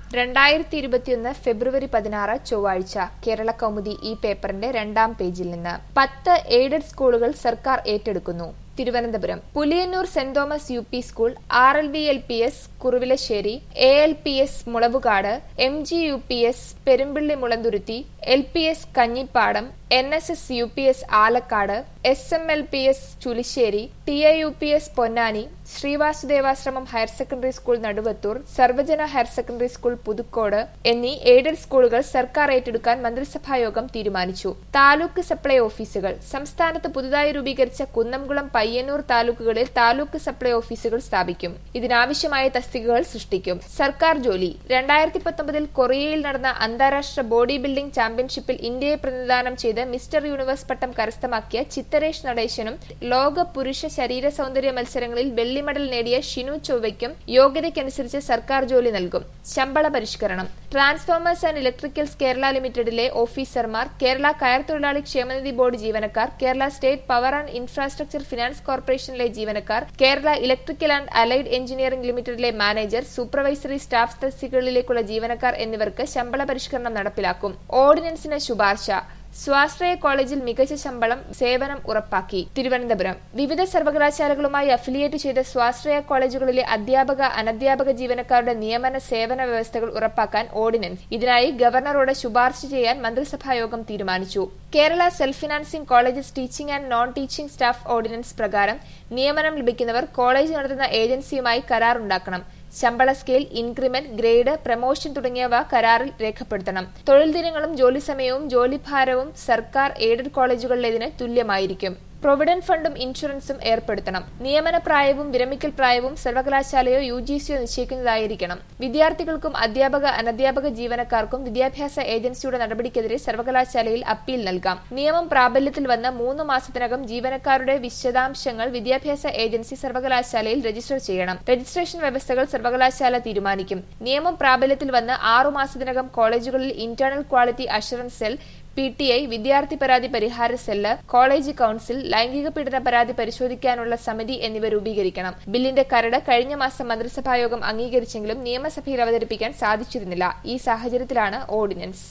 രണ്ടായിരത്തി ഇരുപത്തിയൊന്ന് ഫെബ്രുവരി പതിനാറ് ചൊവ്വാഴ്ച കേരള കൗമുദി ഈ പേപ്പറിന്റെ രണ്ടാം പേജിൽ നിന്ന് പത്ത് എയ്ഡഡ് സ്കൂളുകൾ സർക്കാർ ഏറ്റെടുക്കുന്നു Thiruvananthapuram Puliyannoor saint Thomas U P school R L V L P S Kuruvilassery A L P S Mulavukad M G U P S Perumpilly Mulanthuruthy L P S Kanjippadam N S S U P S Alakkad S M L P S Chulissery T I U P S Ponnani Sreevasudevasramam higher secondary school Naduvathur Sarvajana higher secondary school Puthukkode എന്നീ aided സ്കൂളുകൾ സർക്കാർ ഏറ്റെടുക്കാൻ മന്ത്രിസഭായോഗം തീരുമാനിച്ചു taluk supply ഓഫീസുകൾ സംസ്ഥാനത്ത് പുതുതായി രൂപീകരിച്ച കുന്നംകുളം പയ്യന്നൂർ താലൂക്കുകളിൽ താലൂക്ക് സപ്ലൈ ഓഫീസുകൾ സ്ഥാപിക്കും ഇതിനാവശ്യമായ തസ്തികകൾ സൃഷ്ടിക്കും സർക്കാർ ജോലി രണ്ടായിരത്തി പത്തൊമ്പതിൽ കൊറിയയിൽ നടന്ന അന്താരാഷ്ട്ര ബോഡി ബിൽഡിംഗ് ചാമ്പ്യൻഷിപ്പിൽ ഇന്ത്യയെ പ്രതിനിധാനം ചെയ്ത് മിസ്റ്റർ യൂണിവേഴ്സ് പട്ടം കരസ്ഥമാക്കിയ ചിത്തരേഷ് നടേശനും ലോക പുരുഷ ശരീര സൗന്ദര്യ മത്സരങ്ങളിൽ വെള്ളി മെഡൽ നേടിയ ഷിനു ചൊവ്വയ്ക്കും യോഗ്യതയ്ക്കനുസരിച്ച് സർക്കാർ ജോലി നൽകും ശമ്പള പരിഷ്കരണം ട്രാൻസ്ഫോമേഴ്സ് ആൻഡ് ഇലക്ട്രിക്കൽസ് കേരള ലിമിറ്റഡിലെ ഓഫീസർമാർ കേരള കയർ തൊഴിലാളി ക്ഷേമനിധി ബോർഡ് ജീവനക്കാർ Kerala state power and infrastructure finance കോർപ്പറേഷനിലെ ജീവനക്കാർ Kerala electrical and allied engineering ലിമിറ്റഡിലെ മാനേജർ സൂപ്പർവൈസറി സ്റ്റാഫ് തസ്തികകളിലേക്കുള്ള ജീവനക്കാർ എന്നിവർക്ക് ശമ്പള പരിഷ്കരണം നടപ്പിലാക്കും ഓർഡിനൻസിന് ശുപാർശ സ്വാശ്രയ കോളേജിൽ മികച്ച ശമ്പളം സേവനം ഉറപ്പാക്കി തിരുവനന്തപുരം വിവിധ സർവകലാശാലകളുമായി അഫിലിയേറ്റ് ചെയ്ത സ്വാശ്രയ കോളേജുകളിലെ അധ്യാപക അനധ്യാപക ജീവനക്കാരുടെ നിയമന സേവന വ്യവസ്ഥകൾ ഉറപ്പാക്കാൻ ഓർഡിനൻസ് ഇതിനായി ഗവർണറോട് ശുപാർശ ചെയ്യാൻ മന്ത്രിസഭായോഗം തീരുമാനിച്ചു Kerala self financing colleges teaching and non teaching staff ordinance പ്രകാരം നിയമനം ലഭിക്കുന്നവർ കോളേജ് നടത്തുന്ന ഏജൻസിയുമായി കരാറുണ്ടാക്കണം ശമ്പള സ്കെയിൽ ഇൻക്രിമെന്റ് ഗ്രേഡ് പ്രമോഷൻ തുടങ്ങിയവ കരാറിൽ രേഖപ്പെടുത്തണം തൊഴിൽ ദിനങ്ങളും ജോലി സമയവും ജോലിഭാരവും സർക്കാർ എയ്ഡഡ് കോളേജുകളിലേതിന് തുല്യമായിരിക്കും പ്രൊവിഡന്റ് ഫണ്ടും ഇൻഷുറൻസും ഏർപ്പെടുത്തണം നിയമന പ്രായവും വിരമിക്കൽ പ്രായവും സർവകലാശാലയോ യു ജി സിയോ നിശ്ചയിക്കുന്നതായിരിക്കണം വിദ്യാർത്ഥികൾക്കും അധ്യാപക അനധ്യാപക ജീവനക്കാർക്കും വിദ്യാഭ്യാസ ഏജൻസിയുടെ നടപടിക്കെതിരെ സർവകലാശാലയിൽ അപ്പീൽ നൽകാം നിയമം പ്രാബല്യത്തിൽ വന്ന മൂന്ന് മാസത്തിനകം ജീവനക്കാരുടെ വിശദാംശങ്ങൾ വിദ്യാഭ്യാസ ഏജൻസി സർവകലാശാലയിൽ രജിസ്റ്റർ ചെയ്യണം രജിസ്ട്രേഷൻ വ്യവസ്ഥകൾ സർവകലാശാല തീരുമാനിക്കും നിയമം പ്രാബല്യത്തിൽ വന്ന് ആറു മാസത്തിനകം കോളേജുകളിൽ internal quality assurance cell P T I വിദ്യാർത്ഥി പരാതി പരിഹാര സെല്ല് കോളേജ് കൌൺസിൽ ലൈംഗിക പീഡന പരാതി പരിശോധിക്കാനുള്ള സമിതി എന്നിവ രൂപീകരിക്കണം ബില്ലിന്റെ കരട് കഴിഞ്ഞ മാസം മന്ത്രിസഭായോഗം അംഗീകരിച്ചെങ്കിലും നിയമസഭയിൽ അവതരിപ്പിക്കാൻ സാധിച്ചിരുന്നില്ല ഈ സാഹചര്യത്തിലാണ് ഓർഡിനൻസ്